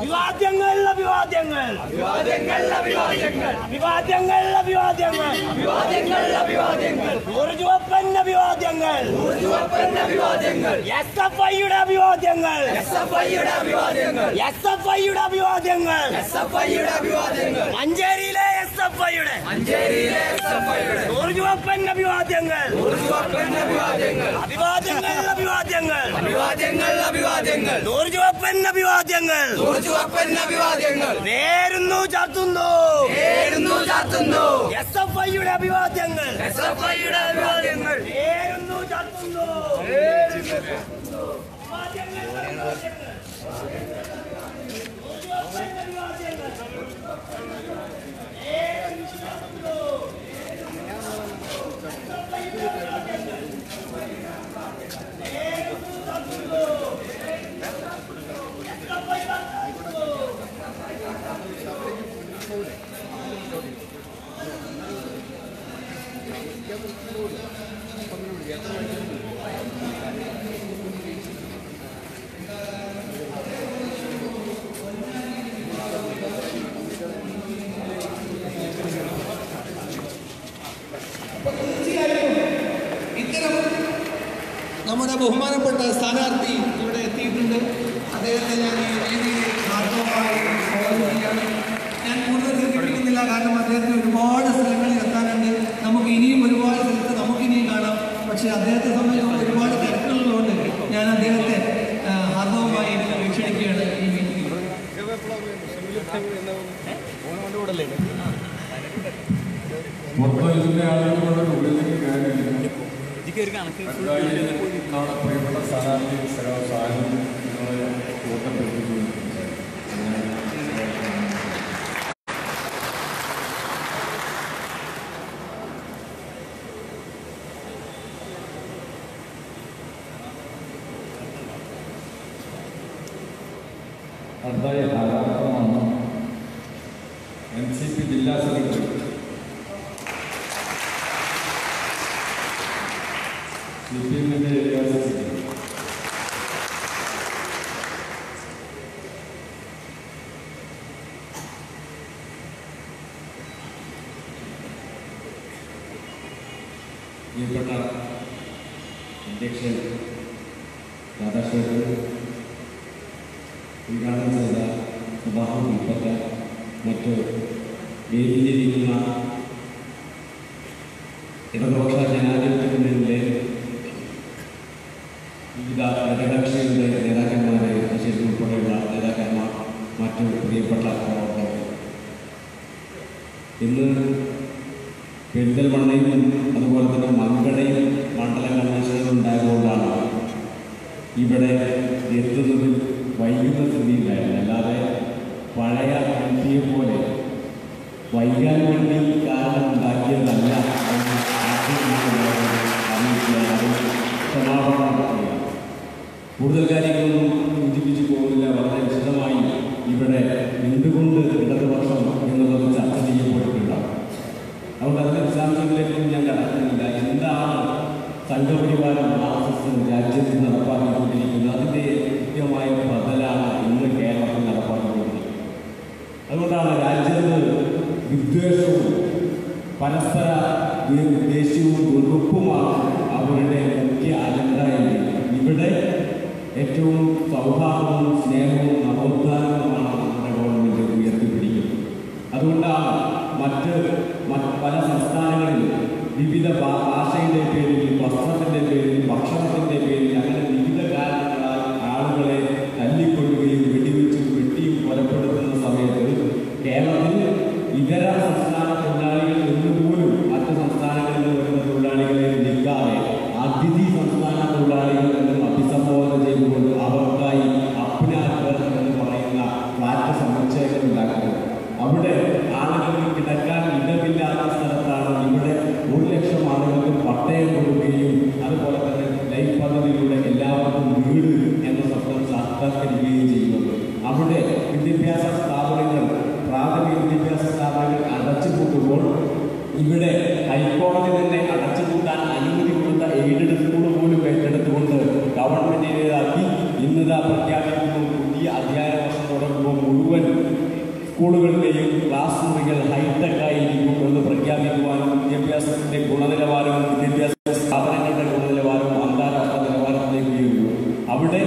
അഭിവാദ്യങ്ങൾ അഭിവാദ്യങ്ങൾ അഭിവാദ്യങ്ങൾ അഭിവാദ്യങ്ങൾ അഭിവാദ്യങ്ങൾ അഭിവാദ്യങ്ങൾ അഭിവാദ്യങ്ങൾ അഭിവാദ്യങ്ങൾ ഊർജുവപ്പൻ അഭിവാദ്യങ്ങൾ ഊർജുവപ്പൻ അഭിവാദ്യങ്ങൾ എസ് എഫ് ഐയുടെ അഭിവാദ്യങ്ങൾ എസ് എഫ് ഐയുടെ അഭിവാദ്യങ്ങൾ എസ് എഫ് ഐയുടെ അഭിവാദ്യങ്ങൾ എസ് എഫ് ഐയുടെ അഭിവാദ്യങ്ങൾ മഞ്ചേരിയിലെ എസ് എഫ് ഐയുടെ മഞ്ചേരിയിലെ എസ് എഫ് ഐയുടെ ഊർജുവപ്പൻ അഭിവാദ്യങ്ങൾ ഊർജുവപ്പൻ അഭിവാദ്യങ്ങൾ അഭിവാദ്യങ്ങൾ അഭിവാദ്യങ്ങൾ അഭിവാദ്യങ്ങൾ അഭിവാദ്യങ്ങൾ ഊർജുവപ്പൻ അഭിവാദ്യങ്ങൾ ഊർജുവപ്പൻ അഭിവാദ്യങ്ങൾ നേരുന്നു ചാർത്തുന്നു നേരുന്നു ചാർത്തുന്നു എസ് എഫ് ഐയുടെ അഭിവാദ്യങ്ങൾ എസ് എഫ് ഐയുടെ അഭിവാദ്യങ്ങൾ നേരുന്നു ചാർത്തുന്നു തീർച്ചയായും ഇത്തരം നമ്മുടെ ബഹുമാനപ്പെട്ട സ്ഥാനാർത്ഥി ഇവിടെ എത്തിയിട്ടുണ്ട് അദ്ദേഹത്തെ ഞാൻ ഈ വേദിയിൽ ഹാർദവമായി സ്വാഗതം ചെയ്യാണ് ഞാൻ കൂടുതൽ ദീർഘിപ്പിക്കുന്നില്ല കാരണം അദ്ദേഹത്തിന് ഒരുപാട് സ്ഥലങ്ങളിൽ എത്താനുണ്ട് നമുക്ക് ഇനിയും ഒരുപാട് സ്ഥലത്ത് നമുക്ക് ഇനിയും കാണാം പക്ഷേ അദ്ദേഹത്തെ സംബന്ധിച്ച് ഒരുപാട് തിരക്കുകളുള്ളതുകൊണ്ട് ഞാൻ അദ്ദേഹത്തെ ആ, ഹാർദവമായി ക്ഷണിക്കുകയാണ് ഈ വേദിയിൽ മൊത്തം ഇതിന്റെ ആളുകളുടെ ഉള്ളിലേക്ക് കയറിയില്ല എന്തായാലും നമ്മുടെ പ്രിയപ്പെട്ട സ്ഥാനാർത്ഥി സഖാവ് സാഹിബ് നിങ്ങളെ കൂട്ടപ്പെടുത്തിയിട്ടുണ്ട് അടുത്തായി ധാരാളമാണ് എൻ സി പി ജില്ലാ സെക്രട്ടറി സി പി എമ്മിൻ്റെ ഏരിയ സെക്രട്ടറി പ്രിയപ്പെട്ട അധ്യക്ഷൻ രാധാകൃഷ്ണൻ ഉദ്ഘാടനം ചെയ്ത സ്വഭാവം ഉൾപ്പെട്ട മറ്റ് വേദിയിലിരിക്കുന്ന ഇടതുപക്ഷ ജനാധിപത്യത്തിൻ്റെ വിവിധ ഘടകകക്ഷികളുടെ നേതാക്കന്മാരെ ബഷീർ ഉൾപ്പെടെയുള്ള നേതാക്കന്മാർ മറ്റു പ്രിയപ്പെട്ട പ്രവർത്തകർ ഇന്ന് പെരിന്തൽമണ്ണയും അതുപോലെ തന്നെ മങ്കടയും മണ്ഡല കൺവെൻഷനുകൾ ഉണ്ടായതുകൊണ്ടാണ് ഇവിടെ എത്തുന്നതിൽ വൈകുന്ന സ്ഥിതിയിലായിരുന്നു അല്ലാതെ പഴയ എം പിയെ പോലെ വൈകാൻ വേണ്ടി കാരണം ഉണ്ടാക്കിയതല്ല എന്ന് ആദ്യമായി അറിയിക്കുകയാണ് ക്ഷമാപണം നടത്തുകയാണ് കൂടുതൽ കാര്യങ്ങളൊന്നും സൂചിപ്പിച്ചു പോകുന്നില്ല വളരെ വിശദമായി ഇവിടെ എന്തുകൊണ്ട് ഇടതുപക്ഷം എന്നുള്ളത് ചർച്ച ചെയ്യപ്പെട്ടിട്ടുണ്ടാവും അതുകൊണ്ട് അതിന്റെ വിശദാംശങ്ങളിലേക്കൊന്നും ഞാൻ കടക്കുന്നില്ല എന്താണ് സംഘപരിവാരം ആർ എസ് എസ് രാജ്യത്ത് നടപ്പാക്കിക്കൊണ്ടിരിക്കുന്നത് അതിൻ്റെ കൃത്യമായ ബദലാണ് ഇന്ന് കേരളത്തിൽ നടപ്പാക്കിക്കൊണ്ടിരിക്കുന്നത് അതുകൊണ്ടാണ് രാജ്യത്ത് വിദ്വേഷവും പരസ്പര ദേ- ദേഷ്യവും വെറുപ്പുമാണ് അവരുടെ മുഖ്യ അജണ്ട എങ്കിൽ ഇവിടെ ഏറ്റവും സൗഹാർദ്ദവും സ്നേഹവും നവോത്ഥാനവുമാണ് നമ്മുടെ ഗവൺമെൻറ് ഉയർത്തിപ്പിടിക്കുന്നത് അതുകൊണ്ടാണ് മറ്റ് മറ്റ് പല സംസ്ഥാനങ്ങളിലും വിവിധ ഭാ- ഭാഷയുടെ പേരിൽ വസ്ത്രത്തിൻ്റെ പേരിൽ ഭക്ഷണത്തിൻ്റെ പേരിൽ അങ്ങനെ വിവിധ കാരണങ്ങളാൽ ആളുകളെ തല്ലിക്കൊല്ലുകയും വെടിവെച്ചും വെട്ടിയും കൊലപ്പെടുത്തുന്ന സമയത്ത് കേരളത്തിൽ ഇതര സംസ്ഥാന തൊഴിലാളികൾ എന്നുപോലും മറ്റ് സംസ്ഥാനങ്ങളിൽ നിന്ന് വരുന്ന തൊഴിലാളികളെ നിൽക്കാതെ അതിഥി സംസ്ഥാന തൊഴിലാളികൾ എന്ന് അഭിസംബോധന ചെയ്തുകൊണ്ട് അവർക്കായി അപ്നാഥർ എന്ന് പറയുന്ന ഫ്ലാറ്റ് സമുച്ചയങ്ങൾ ഉണ്ടാക്കുന്നത് അവിടെ ആളുകൾക്ക് കിടക്കാൻ ഇടമില്ലാത്ത സ്ഥലത്താണ് ഇവിടെ ഒരു ലക്ഷം ആളുകൾക്ക് പട്ടയം കൊടുക്കുകയും അതുപോലെ തന്നെ ലൈഫ് പദ്ധതിയിലൂടെ എല്ലാവർക്കും വീട് എന്ന സ്വപ്നം സാക്ഷാത്കരിക്കുകയും ചെയ്യുന്നത് അവിടെ വിദ്യാഭ്യാസ സ്ഥാപനങ്ങൾ പ്രാഥമിക വിദ്യാഭ്യാസ സ്ഥാപനങ്ങൾ അടച്ചുപൂട്ടുമ്പോൾ ഇവിടെ ഹൈക്കോടതി തന്നെ അടച്ചുപൂട്ടാൻ അനുമതി കൊടുത്ത എയ്ഡഡ് സ്കൂൾ പോലും ഏറ്റെടുത്തുകൊണ്ട് ഗവൺമെന്റിൻ്റെതാക്കി ഇന്നിതാ പ്രഖ്യാപിക്കുന്നു പുതിയ അധ്യയന വർഷം തുടങ്ങുമ്പോൾ മുഴുവൻ സ്കൂളുകളുടെയും ക്ലാസ് മുറികൾ ഹൈടെക് ആയിരിക്കും എന്ന് പ്രഖ്യാപിക്കുവാനും വിദ്യാഭ്യാസത്തിന്റെ ഗുണനിലവാരവും വിദ്യാഭ്യാസ സ്ഥാപനങ്ങളുടെ ഗുണനിലവാരവും അന്താരാഷ്ട്ര നിലവാരത്തിലേക്ക് ഉയരുന്നു അവിടെ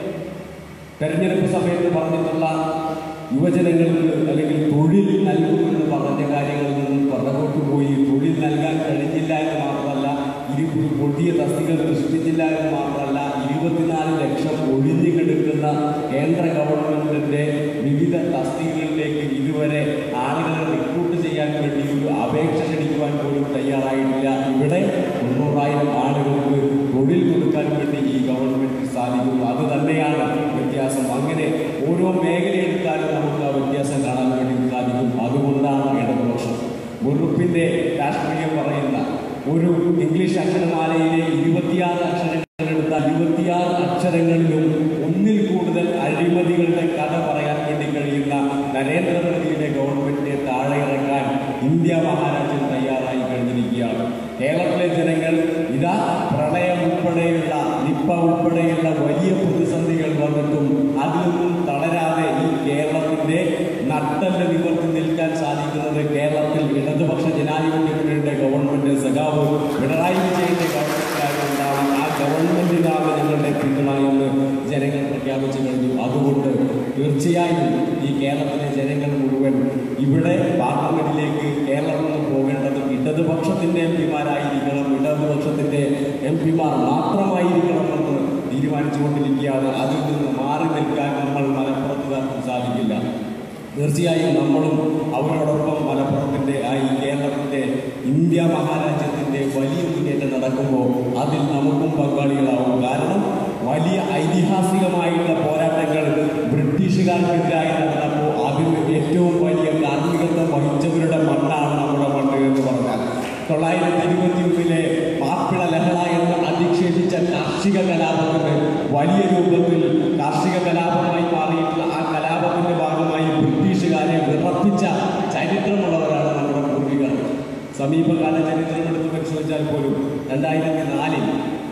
തെരഞ്ഞെടുപ്പ് സമയത്ത് പറഞ്ഞിട്ടുള്ള യുവജനങ്ങൾക്ക് അല്ലെങ്കിൽ തൊഴിൽ നൽകുമെന്ന് പറഞ്ഞ കാര്യങ്ങളിൽ നിന്നും പുറകോട്ട് പോയി തൊഴിൽ നൽകാൻ കഴിഞ്ഞില്ല എന്ന് മാത്രമല്ല ഇരു പുതിയ തസ്തികൾ സൃഷ്ടിച്ചില്ല എന്ന് മാത്രമല്ല ഇരുപത്തിനാല് ലക്ഷം ഒഴിഞ്ഞു കിടക്കുന്ന കേന്ദ്ര ഗവൺമെന്റിന്റെ വിവിധ തസ്തികകളിലേക്ക് ഇതുവരെ ആളുകളെ റിക്രൂട്ട് ചെയ്യാൻ വേണ്ടി ഒരു അപേക്ഷ ക്ഷണിക്കുവാൻ പോലും തയ്യാറായിട്ടില്ല ഇവിടെ തൊണ്ണൂറായിരം ആളുകൾക്ക് തൊഴിൽ കൊടുക്കാൻ വേണ്ടി ഈ ഗവൺമെന്റിന് സാധിക്കുന്നു അത് തന്നെയാണ് വ്യത്യാസം അങ്ങനെ ഓരോ മേഖല എടുത്താലും നമുക്ക് ആ വ്യത്യാസം കാണാൻ വേണ്ടി സാധിക്കും അതുകൊണ്ടാണ് ഇടതുപക്ഷം വെറുപ്പിന്റെ രാഷ്ട്രീയം പറയുന്ന ഒരു ഇംഗ്ലീഷ് അക്ഷരമാലയിലെ ഇരുപത്തിയാറ് അക്ഷരങ്ങൾ എടുത്ത ഇരുപത്തിയാറ് അക്ഷരങ്ങളിലും ഒന്നിൽ കൂടുതൽ അഴിമതികളുടെ കഥ പറയാൻ വേണ്ടി കഴിയുന്ന നരേന്ദ്രമോദിയുടെ ഗവൺമെന്റിനെ താഴെ ഇറക്കാൻ ഇന്ത്യ മഹാരാജ്യം തയ്യാറായി കഴിഞ്ഞിരിക്കുകയാണ് കേരളത്തിലെ ജനങ്ങൾ ഇതാ പ്രളയം ഉൾപ്പെടെയുള്ള നിപ്പ ഉൾപ്പെടെയുള്ള വലിയ പ്രതിസന്ധികൾ വന്നിട്ടും അതിലൊന്നും തളരാതെ ഈ കേരളത്തിന്റെ നട്ടല് നിവർത്തി നിൽക്കാൻ സാധിക്കുന്നത് കേരളത്തിൽ ഇടതുപക്ഷ ജനാധിപത്യ മുന്നണിയുടെ ഗവൺമെന്റ് സഖാവ് പിണറായി വിജയന്റെ ഗവൺമെന്റായതുകൊണ്ടാണ് ആ ഗവൺമെന്റിനാണ് ഞങ്ങളുടെ പിന്തുണ എന്ന് ജനങ്ങൾ പ്രഖ്യാപിച്ചു കഴിഞ്ഞു അതുകൊണ്ട് തീർച്ചയായും ഈ കേരളത്തിലെ ജനങ്ങൾ മുഴുവൻ ഇവിടെ പാർലമെന്റിലേക്ക് കേരളത്തിൽ നിന്ന് പോകേണ്ടത് ഇടതുപക്ഷത്തിന്റെ എം പിമാരായിരിക്കണം ഇടതുപക്ഷത്തിന്റെ എം പിമാർ മാത്രമായിരിക്കണമെന്ന് തീരുമാനിച്ചുകൊണ്ടിരിക്കുകയാണ് അതിൽ നിന്ന് മാറി നിൽക്കാൻ നമ്മൾ മലപ്പുറത്തുകാർക്കും സാധിക്കില്ല തീർച്ചയായും നമ്മളും അവരോടൊപ്പം മലപ്പുറത്തിൻ്റെ ആ ഈ കേരളത്തിൻ്റെ ഇന്ത്യ മഹാരാജ്യത്തിൻ്റെ വലിയ മുന്നേറ്റം നടക്കുമ്പോൾ അതിൽ നമുക്കും പങ്കാളികളാവും കാരണം വലിയ ഐതിഹാസികമായിട്ടുള്ള പോരാട്ടങ്ങൾ ബ്രിട്ടീഷുകാർക്കെതിരായി നടന്നപ്പോൾ അതിന് ഏറ്റവും വലിയ കാർമ്മികത്വം വഹിച്ചവരുടെ മണ്ണാണ് നമ്മുടെ മണ്ണ് എന്ന് പറഞ്ഞാൽ തൊള്ളായിരത്തി ഇരുപത്തി ഒന്നിലെ മാപ്പിള ലഹള എന്ന് അധിക്ഷേപിച്ച കാർഷിക കലാപത്തിന് വലിയ രൂപത്തിൽ കാർഷിക കലാപമായി മാറിയിട്ടുള്ള ആ കലാപത്തിന്റെ ഭാഗമായി ബ്രിട്ടീഷുകാരെ വിറപ്പിച്ച ചരിത്രമുള്ളവരാണ് നമ്മുടെ പൂർവികർ സമീപകാല ചരിത്രം എടുത്ത് പരിശോധിച്ചാൽ പോലും രണ്ടായിരത്തി നാലിൽ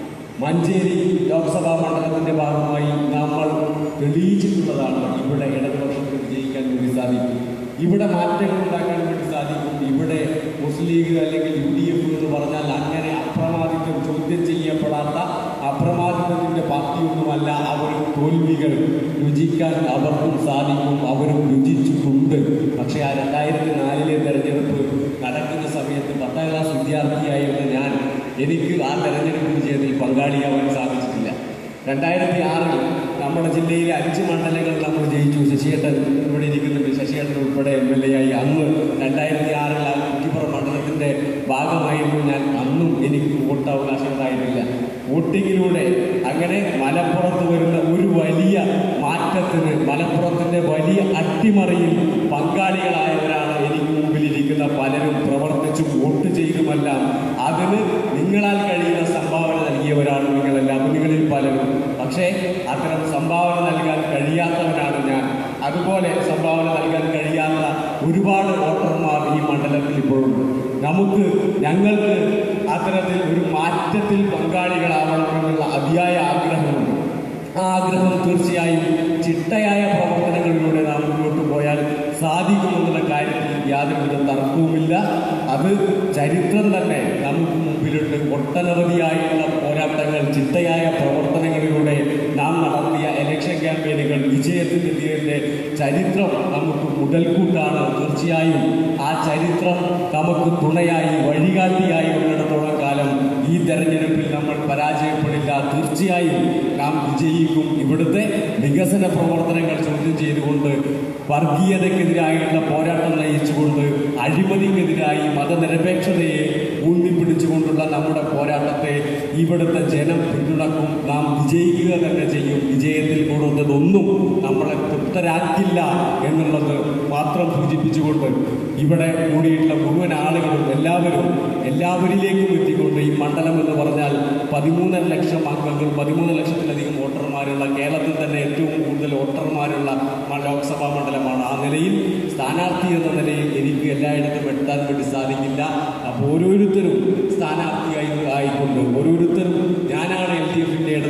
മഞ്ചേരി ലോക്സഭാ മണ്ഡലത്തിന്റെ ഭാഗമായി നമ്മൾ തെളിയിച്ചിട്ടുള്ളതാണ് ഇവിടെ ഇടതുപക്ഷത്തിന് വിജയിക്കാൻ വേണ്ടി സാധിക്കും ഇവിടെ മാറ്റങ്ങൾ ഉണ്ടാക്കാൻ വേണ്ടി സാധിക്കും ഇവിടെ മുസ്ലിം ലീഗ് അല്ലെങ്കിൽ യു ഡി എഫ് എന്ന് പറഞ്ഞാൽ അങ്ങനെ അപ്രമാദിത്വം ചോദ്യം ചെയ്യപ്പെടാത്ത അപ്രമാദിത്വത്തിന്റെ പാർട്ടിയൊന്നുമല്ല അവർ തോൽവികൾ രുചിക്കാൻ അവർക്കും സാധിക്കും അവരും രുചിച്ചിട്ടുണ്ട് പക്ഷേ ആ രണ്ടായിരത്തി നാലിലെ തെരഞ്ഞെടുപ്പ് നടക്കുന്ന സമയത്ത് പത്താം ക്ലാസ് വിദ്യാർത്ഥിയായിരുന്ന ഞാൻ എനിക്ക് ആ തെരഞ്ഞെടുപ്പ് വിജയത്തിൽ പങ്കാളിയാവാൻ സാധിച്ചിട്ടില്ല രണ്ടായിരത്തി ആറിൽ നമ്മുടെ ജില്ലയിലെ അഞ്ച് മണ്ഡലങ്ങൾ നമ്മൾ ജയിച്ചു ശശിയേട്ടൻ ഇവിടെ ഇരിക്കുന്നുണ്ട് ശശിയേട്ടൻ ഉൾപ്പെടെ എം എൽ എ ആയി അന്ന് രണ്ടായിരത്തി ആറിൽ ആ കുറ്റിപ്പുറം മണ്ഡലത്തിൻ്റെ ഭാഗമായിരുന്നു ഞാൻ അന്നും എനിക്ക് വോട്ടവകാശം ഉണ്ടായിട്ടില്ല വോട്ടിങ്ങിലൂടെ അങ്ങനെ മലപ്പുറത്ത് വരുന്ന ഒരു വലിയ മാറ്റത്തിന് മലപ്പുറത്തിൻ്റെ വലിയ അട്ടിമറിയിൽ പങ്കാളികളായവരാണ് എനിക്ക് മുമ്പിലിരിക്കുന്ന പലരും പ്രവർത്തിച്ചു വോട്ട് ചെയ്തുമെല്ലാം അതിന് നിങ്ങളാൽ കഴിയുന്ന സംഭാവന നൽകിയവരാണ് നിങ്ങളെല്ലാം നിങ്ങളിൽ പലരും പക്ഷേ അത്തരം സംഭാവന നൽകാൻ കഴിയാത്തവനാണ് ഞാൻ അതുപോലെ സംഭാവന നൽകാൻ കഴിയാത്ത ഒരുപാട് വോട്ടർമാർ ഈ മണ്ഡലത്തിൽ ഇപ്പോഴുണ്ട് നമുക്ക് ഞങ്ങൾക്ക് അത്തരത്തിൽ ഒരു മാറ്റത്തിൽ പങ്കാളികളാവണമെന്നുള്ള അതിയായ ആഗ്രഹമുണ്ട് ആ ആഗ്രഹം തീർച്ചയായും ചിട്ടയായ പ്രവർത്തനങ്ങളിലൂടെ നാം മുന്നോട്ട് പോയാൽ സാധിക്കുമെന്നുള്ള കാര്യത്തിൽ യാതൊരുവിധ തർക്കവുമില്ല അത് ചരിത്രം തന്നെ നമുക്ക് മുമ്പിലുണ്ട് ഒട്ടനവധിയായുള്ള പോരാട്ടങ്ങൾ ചിട്ടയായ പ്രവർത്തനങ്ങളിലൂടെ നാം നടത്തിയ ഇലക്ഷൻ ക്യാമ്പയിനുകൾ വിജയത്തിൻ്റെ ചരിത്രം നമുക്ക് മുതൽക്കൂട്ടാണ് തീർച്ചയായും ആ ചരിത്രം നമുക്ക് തുണയായി വഴികാട്ടിയായി ഉള്ളിടത്തോളം കാലം ഈ തെരഞ്ഞെടുപ്പിൽ നമ്മൾ പരാജയപ്പെടില്ല തീർച്ചയായും നാം വിജയിക്കും ഇവിടുത്തെ വികസന പ്രവർത്തനങ്ങൾ ചോദ്യം ചെയ്തുകൊണ്ട് വർഗീയതയ്ക്കെതിരായുള്ള പോരാട്ടം നയിച്ചുകൊണ്ട് അഴിമതിക്കെതിരായി മതനിരപേക്ഷതയെ ഊന്നിപ്പിടിച്ചുകൊണ്ടുള്ള നമ്മുടെ പോരാട്ടത്തെ ഇവിടുത്തെ ജനം പിന്തുണക്കും നാം വിജയിക്കുക തന്നെ ചെയ്യും വിജയത്തിൽ കൂടുന്നതൊന്നും നമ്മളെ തൃപ്തരാക്കില്ല എന്നുള്ളത് മാത്രം സൂചിപ്പിച്ചുകൊണ്ട് ഇവിടെ കൂടിയിട്ടുള്ള മുഴുവൻ ആളുകളും എല്ലാവരും എല്ലാവരിലേക്കും എത്തിക്കൊണ്ട് ഈ മണ്ഡലം എന്ന് പറഞ്ഞാൽ പതിമൂന്നര ലക്ഷം അംഗങ്ങൾ പതിമൂന്ന് ലക്ഷത്തിലധികം വോട്ടർമാരുള്ള കേരളത്തിൽ തന്നെ ഏറ്റവും കൂടുതൽ വോട്ടർമാരുള്ള മ- ലോക്സഭാ മണ്ഡലമാണ് ആ നിലയിൽ സ്ഥാനാർത്ഥി എന്ന നിലയിൽ എനിക്ക് എല്ലായിടത്തും എത്താൻ വേണ്ടി സാധിക്കില്ല അപ്പോൾ ഓരോരുത്തരും സ്ഥാനാർത്ഥിയായി ആയിക്കൊണ്ട് ഓരോരുത്തരും ഞാനാണ് എൽ ഡി എഫിൻ്റെ ഇടതുപക്ഷത്തിൻ്റെ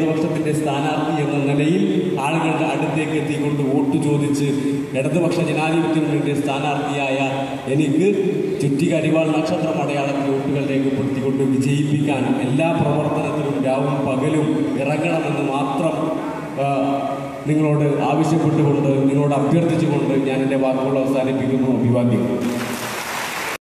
വേണ്ടി സ്ഥാനാർത്ഥി എന്ന നിലയിൽ ആളുകളുടെ അടുത്തേക്ക് എത്തിക്കൊണ്ട് വോട്ട് ചോദിച്ച് ഇടതുപക്ഷ ജനാധിപത്യത്തിന് വേണ്ടി സ്ഥാനാർത്ഥിയായ എനിക്ക് ചുറ്റിക അരിവാൾ നക്ഷത്രം അടയാളത്തിൽ വോട്ടുകൾ രേഖപ്പെടുത്തിക്കൊണ്ട് വിജയിപ്പിക്കാൻ എല്ലാ പ്രവർത്തനത്തിലും രാവും പകലും ഇറങ്ങണമെന്ന് മാത്രം ആ, നിങ്ങളോട് ആവശ്യപ്പെട്ടുകൊണ്ട് നിങ്ങളോട് അഭ്യർത്ഥിച്ചുകൊണ്ട് ഞാൻ എൻ്റെ വാക്കുകൾ അവസാനിപ്പിക്കുന്നു അഭിവാദ്യം